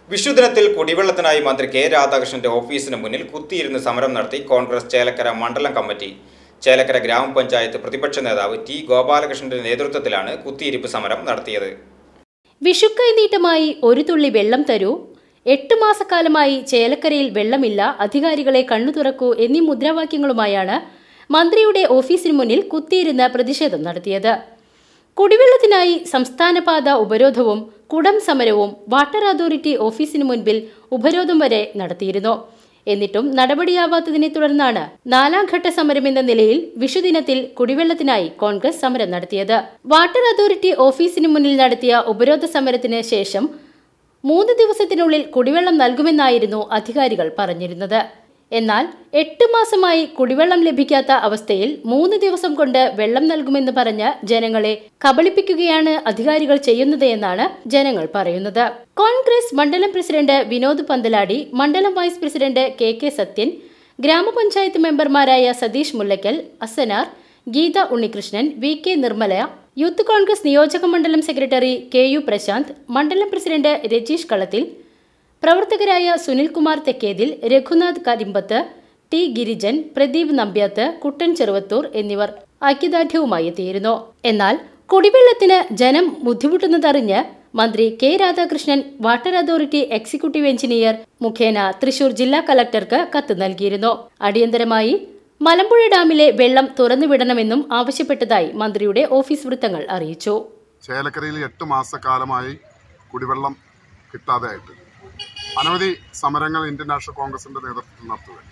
വിഷുദിനത്തിൽ കുടിവെള്ളത്തിനായി മന്ത്രി കെ രാധാകൃഷ്ണന്റെ ഓഫീസിന് മുന്നിൽ കുത്തിയിരുന്ന് സമരം നടത്തി കോൺഗ്രസ് ചേലക്കര മണ്ഡലം കമ്മിറ്റി ചേലക്കര ഗ്രാമപഞ്ചായത്ത് പ്രതിപക്ഷ നേതാവ് ടി ഗോപാലകൃഷ്ണന്റെ നേതൃത്വത്തിലാണ് കുത്തിയിരിപ്പ് സമരം നടത്തിയത് വിഷുക്കൈനീട്ടമായി ഒരു തുള്ളി വെള്ളം തരൂ എട്ട് മാസക്കാലമായി ചേലക്കരയിൽ വെള്ളമില്ല അധികാരികളെ കണ്ണു തുറക്കൂ എന്നീ മുദ്രാവാക്യങ്ങളുമായാണ് മന്ത്രിയുടെ ഓഫീസിന് മുന്നിൽ കുത്തിയിരുന്ന് പ്രതിഷേധം നടത്തിയത് കുടിവെള്ളത്തിനായി സംസ്ഥാനപാത ഉപരോധവും കുടം സമരവും വാട്ടർ അതോറിറ്റി ഓഫീസിന് മുൻപിൽ ഉപരോധം വരെ നടത്തിയിരുന്നു എന്നിട്ടും നടപടിയാവാത്തതിനെ തുടർന്നാണ് നാലാം ഘട്ട സമരമെന്ന നിലയിൽ വിഷുദിനത്തിൽ കുടിവെള്ളത്തിനായി കോൺഗ്രസ് സമരം നടത്തിയത് വാട്ടർ അതോറിറ്റി ഓഫീസിന് മുന്നിൽ നടത്തിയ ഉപരോധ സമരത്തിന് ശേഷം മൂന്ന് ദിവസത്തിനുള്ളിൽ കുടിവെള്ളം നൽകുമെന്നായിരുന്നു അധികാരികൾ പറഞ്ഞിരുന്നത് എന്നാൽ എട്ട് മാസമായി കുടിവെള്ളം ലഭിക്കാത്ത അവസ്ഥയിൽ മൂന്ന് ദിവസം കൊണ്ട് വെള്ളം നൽകുമെന്ന് പറഞ്ഞ് ജനങ്ങളെ കബളിപ്പിക്കുകയാണ് അധികാരികൾ ചെയ്യുന്നത് എന്നാണ് ജനങ്ങൾ പറയുന്നത് കോൺഗ്രസ് മണ്ഡലം പ്രസിഡന്റ് വിനോദ് പന്തലാടി മണ്ഡലം vice president K K Sathyan ഗ്രാമപഞ്ചായത്ത് മെമ്പർമാരായ Satheesh Mullakkal Asanar Geetha Unnikrishnan V K Nirmala youth Congress നിയോജക മണ്ഡലം സെക്രട്ടറി കെ യു പ്രശാന്ത് മണ്ഡലം പ്രസിഡന്റ് രജീഷ് കളത്തിൽ പ്രവർത്തകരായ സുനിൽകുമാർ തെക്കേതിൽ രഘുനാഥ് കരിമ്പത്ത് ടി ഗിരിജൻ പ്രദീപ് നമ്പ്യാത്ത് കുട്ടൻ ചെറുവത്തൂർ എന്നിവർ ഐക്യദാർഢ്യവുമായി എത്തിയിരുന്നു എന്നാൽ കുടിവെള്ളത്തിന് ജനം ബുദ്ധിമുട്ടുന്നതറിഞ്ഞ് മന്ത്രി K Radhakrishnan water authority executive engineer മുഖേന തൃശൂർ ജില്ലാ കലക്ടർക്ക് കത്ത് നൽകിയിരുന്നു അടിയന്തരമായി മലമ്പുഴ ഡാമിലെ വെള്ളം തുറന്നുവിടണമെന്നും ആവശ്യപ്പെട്ടതായി മന്ത്രിയുടെ ഓഫീസ് വൃത്തങ്ങൾ അറിയിച്ചു ചേലക്കരയിൽ എട്ട് മാസക്കാലമായി കുടിവെള്ളം കിട്ടാതെയായിട്ട് അനവധി സമരങ്ങൾ ഇന്ത്യൻ നാഷണൽ കോൺഗ്രസിന്റെ നേതൃത്വത്തിൽ നടത്തുകയുണ്ടായി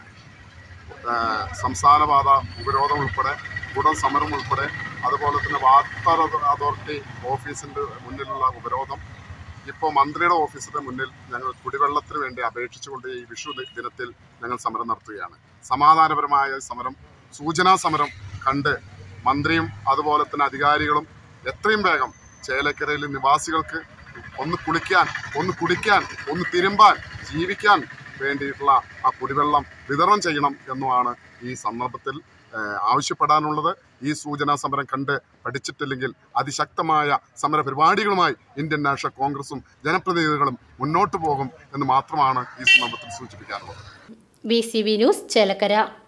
ഏഹ് സംസ്ഥാനപാത ഉപരോധം ഉൾപ്പെടെ ഉടൻ സമരം ഉൾപ്പെടെ അതുപോലെ തന്നെ വാട്ടർ അതോ- അതോറിറ്റി ഓഫീസിന്റെ മുന്നിലുള്ള ഉപരോധം ഇപ്പോൾ മന്ത്രിയുടെ ഓഫീസിന്റെ മുന്നിൽ ഞങ്ങൾ കുടിവെള്ളത്തിന് വേണ്ടി അപേക്ഷിച്ചുകൊണ്ട് ഈ വിഷു ദി- ദിനത്തിൽ ഞങ്ങൾ സമരം നടത്തുകയാണ് സമാധാനപരമായ സമരം സൂചനാ സമരം കണ്ട് മന്ത്രിയും അതുപോലെ തന്നെ അധികാരികളും എത്രയും വേഗം ചേലക്കരയിലെ നിവാസികൾക്ക് ഒന്ന് കുളിക്കാൻ ഒന്ന് കുടിക്കാൻ ഒന്ന് തിരുമ്പാൻ ജീവിക്കാൻ വേണ്ടിയിട്ടുള്ള ആ കുടിവെള്ളം വിതരണം ചെയ്യണം എന്നുമാണ് ഈ സന്ദർഭത്തിൽ ഏഹ്, ആവശ്യപ്പെടാനുള്ളത് ഈ സൂചനാ സമരം കണ്ട് പഠിച്ചിട്ടില്ലെങ്കിൽ അതിശക്തമായ സമര പരിപാടികളുമായി ഇന്ത്യൻ നാഷണൽ കോൺഗ്രസും ജനപ്രതിനിധികളും മുന്നോട്ട് പോകും എന്ന് മാത്രമാണ് ഈ സന്ദർഭത്തിൽ സൂചിപ്പിക്കാറുള്ളത് B C V news Chelakkara